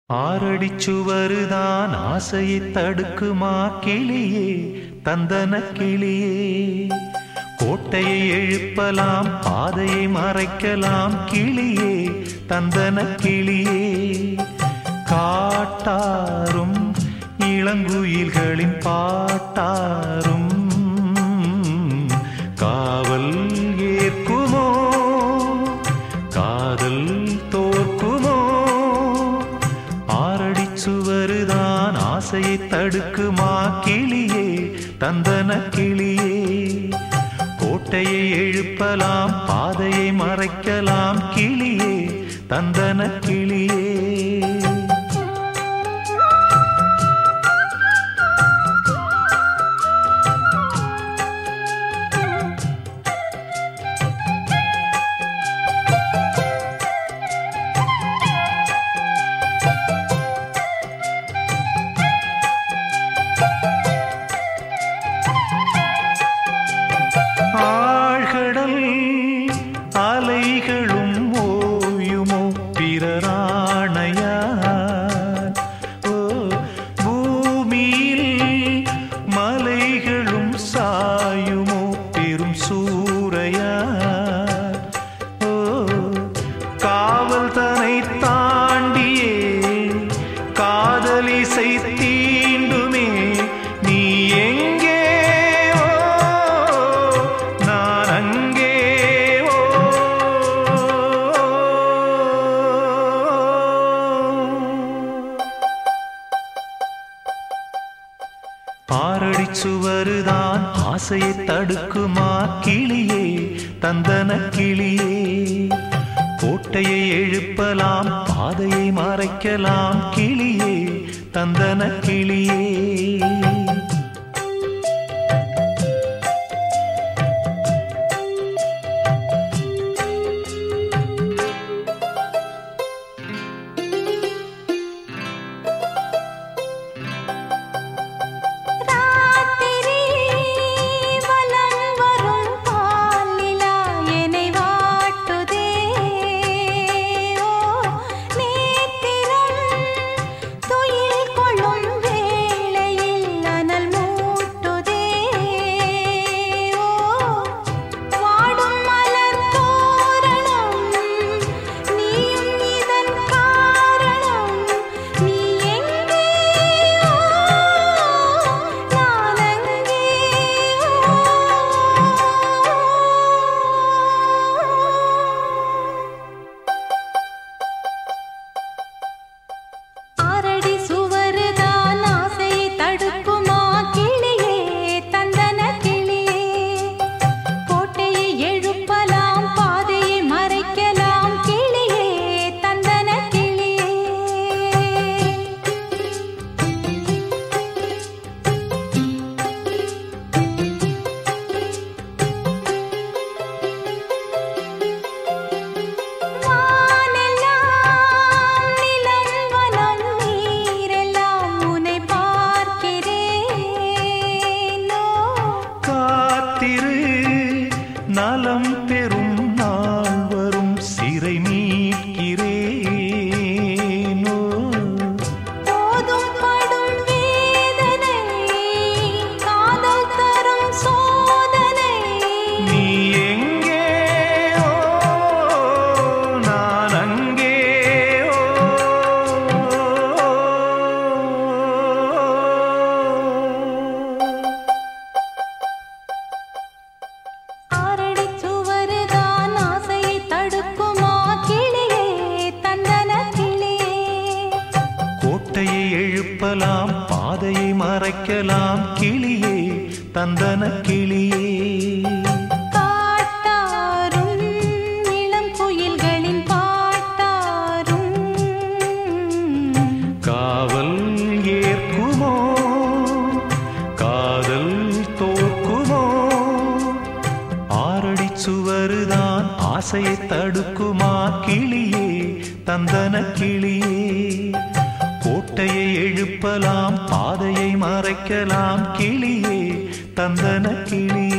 ஆரடிச்சுவருதான் ஆசையை தடுக்குமா கிளியே தந்தன கிளியே கோட்டையை எழுப்பலாம் பாதையை மறைக்கலாம் கிளியே தந்தன கிளியே காட்டாரும் இளங்குயில்களின் பாட்டாரும் காவல் ஏற்குமோ காதல் தோற்குமோ ஆரடி சுவருதான் ஆசையை தடுக்குமா கிளியே தந்தன கிளியே கோட்டையை எழுப்பலாம் பாதையை மறைக்கலாம் கிளியே தந்தன கிளியே ஆழ்கடல் அலைகளும் ஓயுமோ பிறராணையார் ஓ பூமியில் மலைகளும் சாயுமோ பெரும் சூறையார் ஓ காவல் தனை தாண்டியே காதலிசை தீண்டுமே நீ எங்கே ஓ நான் அங்கே ஓ ஆரடி சுவருதான் ஆசையை தடுக்குமா கிளியே தந்தன கிளியே கோட்டையை எழுப்பலாம் பாதையை மறைக்கலாம் கிளியே தந்தன கிளியே ராத்திரி வலம் வரும் பாலிலா என்னை வாட்டுதே ஓ நேத்திரம் துயில் கொள்ளும் வேளையில் அனல் மூட்டுதே ஓ வாடும் மலர் தோரணம் நீயும் இதன் காரணம் நீ எங்கே நான் அங்கே ஆரடி சுவருதான் ஆசையை தடுக்குமா கிளியே தந்தன கிளியே கோட்டையை எழுப்பலாம் பாதையை மறைக்கலாம் கிளியே தந்தன கிளியே வானெல்லாம் நிலம் வனம் நீரெல்லாம் உன்னை பார்க்கிறேனோ காத்திரு நலம் பெறும் நாள் வரும் சிறை மீட்கிறேனோ போதும் படும் வேதனை காதல் தரும் சோதனை நீ எங்கே ஓ நான் அங்கே ஓ ஆரடி சுவருதான் ஆசையை தடுக்குமா கிளியே தந்தன கிளியே கோட்டையை எழுப்பலாம் பாதையை மறைக்கலாம் கிளியே தந்தன கிளியே காட்டாரும் இளம் குயில்களின் பாட்டாரும் காவல் ஏற்குமோ காதல் தோற்குமோ ஆரடி சுவருதான் ஆசையை தடுக்குமா கிளியே தந்தன கிளியே கோட்டையை எழுப்பலாம் பாதையை மறைக்கலாம் கிளியே தந்தன கிளியே